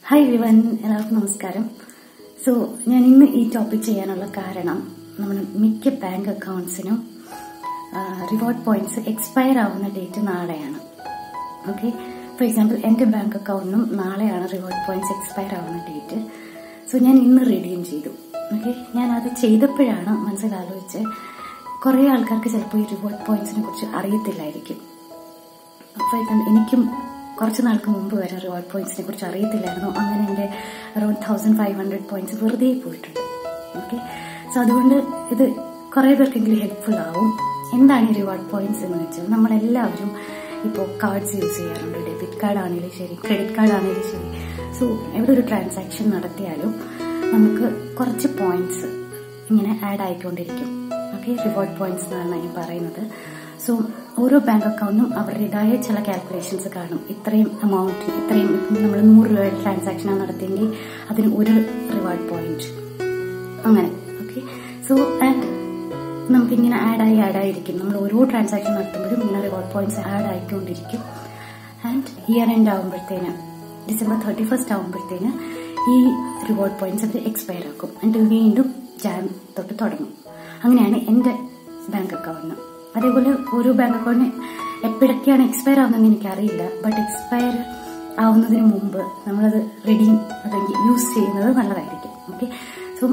hi Vivan എല്ലാവർക്കും നമസ്കാരം so ഞാൻ ഇന്ന് ഈ ടോപ്പിക് ചെയ്യാനുള്ള കാരണം നമ്മുടെ മിക്ക ബാങ്ക് അക്കൗണ്ട്സിനും റിവാർഡ് പോയിന്റ്സ് എക്സ്പയർ ആവുന്ന ഡേറ്റ് നാളെയാണ് ഓക്കെ ഫോർ എക്സാമ്പിൾ എൻ്റെ ബാങ്ക് അക്കൗണ്ടിനും നാളെയാണ് റിവാർഡ് പോയിന്റ്സ് എക്സ്പയർ ആവുന്ന ഡേറ്റ് സോ ഞാൻ ഇന്ന് റെഡീം ചെയ്തു ഓക്കെ ഞാൻ അത് ചെയ്തപ്പോഴാണ് മനസ്സിലാലോചിച്ച് കുറേ ആൾക്കാർക്ക് ചിലപ്പോൾ ഈ റിവാർഡ് പോയിന്റ്സിനെ കുറിച്ച് അറിയത്തില്ലായിരിക്കും ഫോർ എക്സാമ്പിൾ എനിക്കും കുറച്ച് നാൾക്ക് മുമ്പ് വരെ റിവാർഡ് പോയിന്റ്സിനെ കുറിച്ച് അറിയത്തില്ലായിരുന്നു അങ്ങനെ എൻ്റെ around thousand five hundred points വെറുതെ പോയിട്ടുണ്ട് ഓക്കെ സോ അതുകൊണ്ട് ഇത് കുറേ പേർക്കെങ്കിലും ഹെൽപ്ഫുൾ ആവും എന്താണ് ഈ റിവാർഡ് പോയിന്റ്സ് എന്ന് വെച്ചാൽ നമ്മളെല്ലാവരും ഇപ്പോൾ കാർഡ്സ് യൂസ് ചെയ്യാറുണ്ട് ഡെബിറ്റ് കാർഡ് ആണെങ്കിലും ശരി ക്രെഡിറ്റ് കാർഡ് ആണെങ്കിലും ശരി സോ എവിടെ ഒരു ട്രാൻസാക്ഷൻ നടത്തിയാലും നമുക്ക് കുറച്ച് പോയിന്റ്സ് ഇങ്ങനെ ആഡ് ആയിക്കൊണ്ടിരിക്കും ഓക്കെ റിവാർഡ് പോയിന്റ്സ് എന്നാണ് ഞാൻ പറയുന്നത് സോ ഓരോ ബാങ്ക് അക്കൗണ്ടിനും അവരുടേതായ ചില കാൽക്കുലേഷൻസ് കാണും ഇത്രയും എമൗണ്ട് ഇത്രയും നമ്മൾ നൂറ് രൂപയുടെ ട്രാൻസാക്ഷനാണ് നടത്തിയെങ്കിൽ അതിന് ഒരു റിവാർഡ് പോയിന്റ് അങ്ങനെ ഓക്കെ സോ ആൻഡ് നമുക്കിങ്ങനെ ആഡായി ആഡായിരിക്കും നമ്മൾ ഓരോ ട്രാൻസാക്ഷൻ നടത്തുമ്പോഴും ഇങ്ങനെ റിവാർഡ് പോയിന്റ്സ് ആഡ് ആയിക്കൊണ്ടിരിക്കും ആൻഡ് ഇയർ എൻഡ് ആകുമ്പോഴത്തേന് ഡിസംബർ തേർട്ടി ഫസ്റ്റ് ആകുമ്പോഴത്തേന് ഈ റിവാർഡ് പോയിന്റ്സ് അവർ എക്സ്പയർ ആക്കും എന്നിട്ട് വീണ്ടും ജാൻ തൊട്ട് തുടങ്ങും അങ്ങനെയാണ് എൻ്റെ ബാങ്ക് അക്കൗണ്ടിന് അതേപോലെ ഓരോ ബാങ്ക് അക്കൗണ്ടിന് എപ്പോഴൊക്കെയാണ് എക്സ്പയർ ആവുന്നതെന്ന് എനിക്കറിയില്ല ബട്ട് എക്സ്പയർ ആവുന്നതിന് മുമ്പ് നമ്മളത് റെഡീം അല്ലെങ്കിൽ യൂസ് ചെയ്യുന്നത് നല്ലതായിരിക്കും ഓക്കെ സോ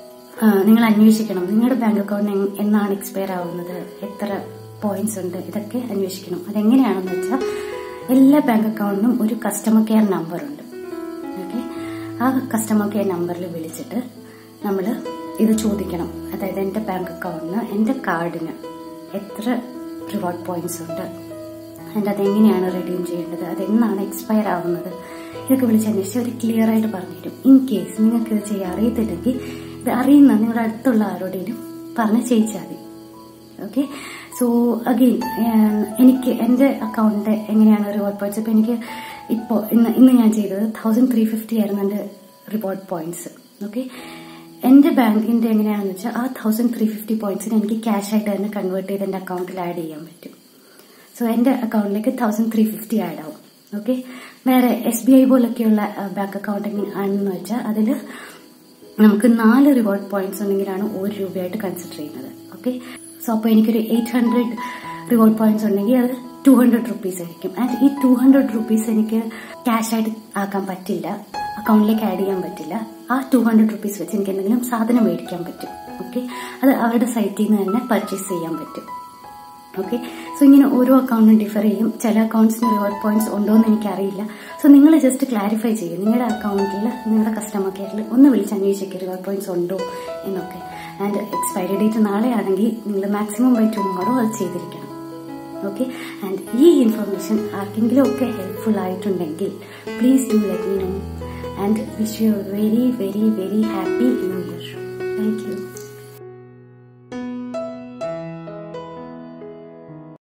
നിങ്ങൾ അന്വേഷിക്കണം നിങ്ങളുടെ ബാങ്ക് അക്കൗണ്ട് എന്നാണ് എക്സ്പയർ ആവുന്നത് എത്ര പോയിന്റ്സ് ഉണ്ട് ഇതൊക്കെ അന്വേഷിക്കണം അതെങ്ങനെയാണെന്ന് വെച്ചാൽ എല്ലാ ബാങ്ക് അക്കൗണ്ടിനും ഒരു കസ്റ്റമർ കെയർ നമ്പർ ഉണ്ട് ഓക്കെ ആ കസ്റ്റമർ കെയർ നമ്പറിൽ വിളിച്ചിട്ട് നമ്മൾ ഇത് ചോദിക്കണം അതായത് എൻ്റെ ബാങ്ക് അക്കൗണ്ടിന് എൻ്റെ കാർഡിന് എത്ര റിവാർഡ് പോയിന്റ്സ് ഉണ്ട് ആൻഡ് അതെങ്ങനെയാണ് റിഡീം ചെയ്യേണ്ടത് അതെന്നാണ് എക്സ്പയർ ആവുന്നത് ഇതൊക്കെ വിളിച്ച് അന്വേഷിച്ച് അവർ ക്ലിയർ ആയിട്ട് പറഞ്ഞുതരും ഇൻ കേസ് നിങ്ങൾക്ക് ഇത് ചെയ്യാൻ അറിയത്തില്ലെങ്കിൽ ഇത് അറിയുന്ന നിങ്ങളുടെ അടുത്തുള്ള ആരോടെങ്കിലും പറഞ്ഞ് ചെയ്യിച്ചാൽ മതി ഓക്കെ സോ അഗെയിൻ എനിക്ക് എൻ്റെ അക്കൗണ്ടിന്റെ എങ്ങനെയാണ് റിവാർഡ് പോയിന്റ്സ് ഇപ്പൊ എനിക്ക് ഇപ്പോൾ ഇന്ന് ഇന്ന് ഞാൻ ചെയ്തത് തൗസൻഡ് ത്രീ ഫിഫ്റ്റി ആയിരുന്നു എൻ്റെ റിവാർഡ് പോയിന്റ്സ് ഓക്കെ എന്റെ ബാങ്കിന്റെ എങ്ങനെയാണെന്ന് വെച്ചാൽ ആ തൗസൻഡ് ത്രീ ഫിഫ്റ്റി പോയിന്റ്സിന് എനിക്ക് ക്യാഷ് ആയിട്ട് തന്നെ കൺവേർട്ട് ചെയ്ത് എന്റെ അക്കൗണ്ടിൽ ആഡ് ചെയ്യാൻ പറ്റും സോ എന്റെ അക്കൗണ്ടിലേക്ക് തൗസൻഡ് ത്രീ ഫിഫ്റ്റി ആഡ് ആവും ഓക്കെ വേറെ എസ് ബി ഐ പോലൊക്കെയുള്ള ബാങ്ക് അക്കൗണ്ട് ആണെന്ന് വെച്ചാൽ അതിൽ നമുക്ക് നാല് റിവാർഡ് പോയിന്റ്സ് ഉണ്ടെങ്കിലാണ് ഒരു രൂപയായിട്ട് കൺസിഡർ ചെയ്യുന്നത് ഓക്കെ സോ അപ്പോൾ എനിക്കൊരു എയ്റ്റ് ഹൺഡ്രഡ് റിവാർഡ് പോയിന്റ്സ് ഉണ്ടെങ്കിൽ അത് ടു ഹൺഡ്രഡ് റുപ്പീസ് ആയിരിക്കും ആൻഡ് ഈ ടു ഹൺഡ്രഡ് റുപ്പീസ് എനിക്ക് ക്യാഷ് ആയിട്ട് ആക്കാൻ പറ്റില്ല അക്കൗണ്ടിലേക്ക് ആഡ് ചെയ്യാൻ പറ്റില്ല ആ ടു ഹൺഡ്രഡ് റുപ്പീസ് വെച്ച് എനിക്ക് എന്തെങ്കിലും സാധനം മേടിക്കാൻ പറ്റും ഓക്കെ അത് അവരുടെ സൈറ്റിൽ നിന്ന് തന്നെ പർച്ചേസ് ചെയ്യാൻ പറ്റും ഓക്കെ സോ ഇങ്ങനെ ഓരോ അക്കൗണ്ടും ഡിഫർ ചെയ്യും ചില അക്കൗണ്ട്സിന് റിവാർഡ് പോയിന്റ്സ് ഉണ്ടോ എന്ന് എനിക്കറിയില്ല സോ നിങ്ങൾ ജസ്റ്റ് ക്ലാരിഫൈ ചെയ്യും നിങ്ങളുടെ അക്കൗണ്ടിൽ നിങ്ങളുടെ കസ്റ്റമർ കെയറിൽ ഒന്ന് വിളിച്ച് അന്വേഷിക്കുക റിവാർഡ് പോയിന്റ്സ് ഉണ്ടോ എന്നൊക്കെ ആൻഡ് എക്സ്പയറി ഡേറ്റ് നാളെയാണെങ്കിൽ നിങ്ങൾ മാക്സിമം ബൈ ടുമോറോ അത് ചെയ്തിരിക്കണം ഓക്കെ ആൻഡ് ഈ ഇൻഫർമേഷൻ ആർക്കെങ്കിലും ഒക്കെ ഹെൽപ്ഫുൾ ആയിട്ടുണ്ടെങ്കിൽ please do let me know and wish you very very very happy new year thank U